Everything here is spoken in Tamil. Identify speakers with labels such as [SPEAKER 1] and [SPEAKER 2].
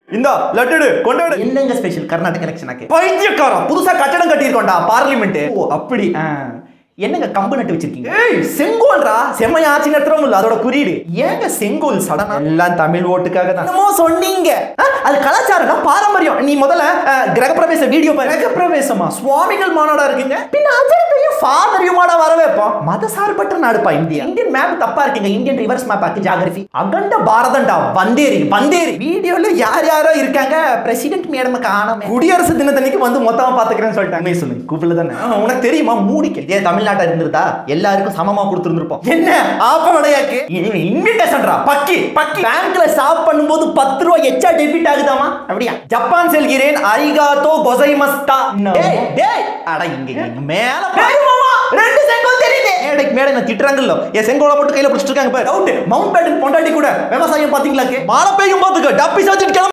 [SPEAKER 1] இந்தா லட்டுடு கொண்டாடு
[SPEAKER 2] என்னங்க ஸ்பெஷல் கர்நாடக எலெக்ஷனாக்கு
[SPEAKER 1] பைத்தியக்காரா புதுசா கட்டடம் கட்டியிருக்கோண்டா பார்லிமெண்ட்
[SPEAKER 2] ஓ அப்படி ஆ. என்னங்க கம்பு நட்டு வச்சிருக்கீங்க
[SPEAKER 1] ஏய் செங்கோல்ரா செம்மையா ஆட்சி நடத்துறோம் இல்ல அதோட குறியீடு
[SPEAKER 2] ஏங்க செங்கோல் சடனா
[SPEAKER 1] எல்லாம் தமிழ் ஓட்டுக்காக தான்
[SPEAKER 2] என்னமோ சொன்னீங்க
[SPEAKER 1] ஆ, அது கலாச்சாரம் பாரம்பரியம் நீ முதல்ல அஹ், கிரகப்பிரவேச வீடியோ பாரு
[SPEAKER 2] கிரகப்பிரவேசமா
[SPEAKER 1] சுவாமிகள் மாநாடா இருக்குங்க பின்ன அஜயத்தையும் ஃபாதரையுமாடா வர வைப்போம்
[SPEAKER 2] மத சார்பற்ற நாடுப்பா இந்தியா
[SPEAKER 1] இந்தியன் மேப் தப்பா இருக்குங்க இந்தியன் ரிவர்ஸ் மேப் ஆக்கு ஜாகிரபி அகண்ட பாரதம்டா வந்தேரி வந்தேரி வீடியோல யார் யாரோ இருக்காங்க பிரசிடென்ட் மேடம் காணாம குடியரசு தினத்தன்னைக்கு வந்து மொத்தமா பாத்துக்கிறேன்னு சொல்லிட்டாங்க உண்மையை சொல்லுங்க கூப்பிடல தானே ஆ, உனக்கு தெரியுமா மூடிக்க இதே தமிழ்நாட்டா இருந்திருந்தா எல்லாருக்கும் சமமா கொடுத்துருந்துருப்போம் என்ன ஆப்பமடையாக்கு இன்விடேஷன்டா பக்கி பக்கி பேங்க்ல ஸ்டாப் பண்ணும்போது பத்து ரூபா எச்சா டெபிட் ஆகுதாமா அப்படியா ஜப்பான் செல்கிறேன் அரிகாத்தோ கொசைமஸ்தா
[SPEAKER 2] No.
[SPEAKER 1] டேய் டேய் அட இங்க இங்க மேல பாரு மாமா ரெண்டு செங்கோல் தெரியுது மேடைக்கு மேடை நான் திட்டுறாங்கல்ல என் செங்கோலை மட்டும் கையில பிடிச்சிட்டு இருக்காங்க பாரு டவுட் மவுண்ட் பேட்டன் பொண்டாட்டி கூட விவசாயம் பாத்தீங்களா மாலை பெய்யும் பாத்துக்க டப்பி சாச்சிட்டு கிளம்பு